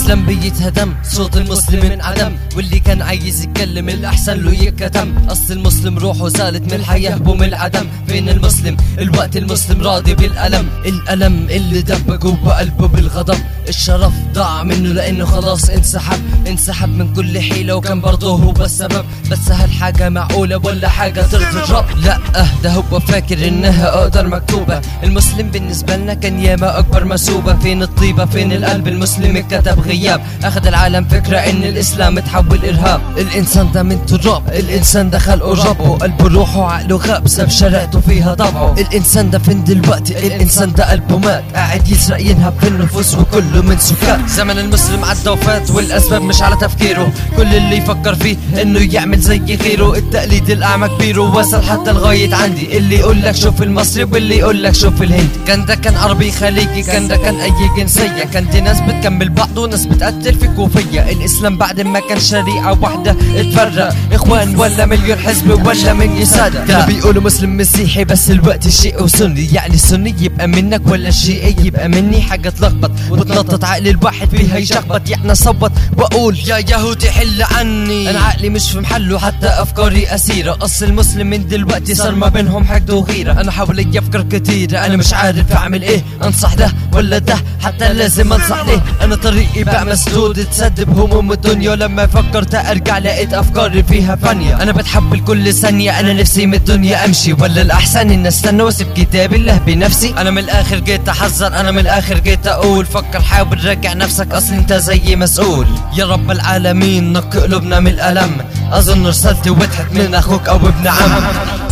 الاسلام بيتهدم صوت المسلم انعدم واللي كان عايز يتكلم الاحسن له يتكتم اصل المسلم روحه زالت من الحياه بوم العدم فين المسلم الوقت المسلم راضي بالالم الالم اللي دب جوه قلبه بالغضب الشرف ضاع منه لانه خلاص انسحب انسحب من كل حيله وكان برضه هو السبب بس هالحاجه معقوله ولا حاجه ترضي الرب لا ده هو فاكر انها اقدر مكتوبه المسلم بالنسبه لنا كان ياما اكبر مسوبه فين الطيبه فين القلب المسلم كتب غياب اخذ العالم فكره ان الاسلام تحول ارهاب الانسان ده من تراب الانسان ده خلقه ربه قلبه روحه عقله غاب ساب شريعته فيها طبعه الانسان ده فين دلوقتي الانسان ده قلبه مات قاعد يسرق ينهب في النفوس وكله من سكات زمن المسلم عدى وفات والاسباب مش على تفكيره كل اللي يفكر فيه انه يعمل زي غيره التقليد الاعمى كبيره وصل حتى لغايه عندي اللي يقول لك شوف المصري واللي يقول لك شوف الهندي كان ده كان عربي خليجي كان ده كان اي جنسيه كان دي ناس بتكمل بعض وناس بتقتل في كوفيه الاسلام بعد ما كان شريعه واحده اتفرق اخوان ولا مليون حزب ولا من يسادة كانوا بيقولوا مسلم مسيحي بس الوقت الشيء وسني يعني السني يبقى منك ولا الشيعي يبقى مني حاجه تلخبط وتنطط عقل الواحد فيها يشخبط يعني اصوت واقول يا يهودي حل عني انا عقلي مش في محله حتى افكاري اسيره اصل المسلم من دلوقتي صار ما بينهم حقد وغيره انا حوالي افكار كتيره انا مش عارف اعمل ايه انصح ده ولا ده حتى لازم انصح ليه انا طريقي بقى مسدود تسدب هموم الدنيا لما فكرت ارجع لقيت افكاري فيها فانية انا بتحبل كل ثانية انا نفسي من الدنيا امشي ولا الاحسن ان استنى واسيب كتاب الله بنفسي انا من الاخر جيت احذر انا من الاخر جيت اقول فكر حاول راجع نفسك اصل انت زي مسؤول يا رب العالمين نقي قلوبنا من الالم اظن رسالتي وضحت من اخوك او ابن عم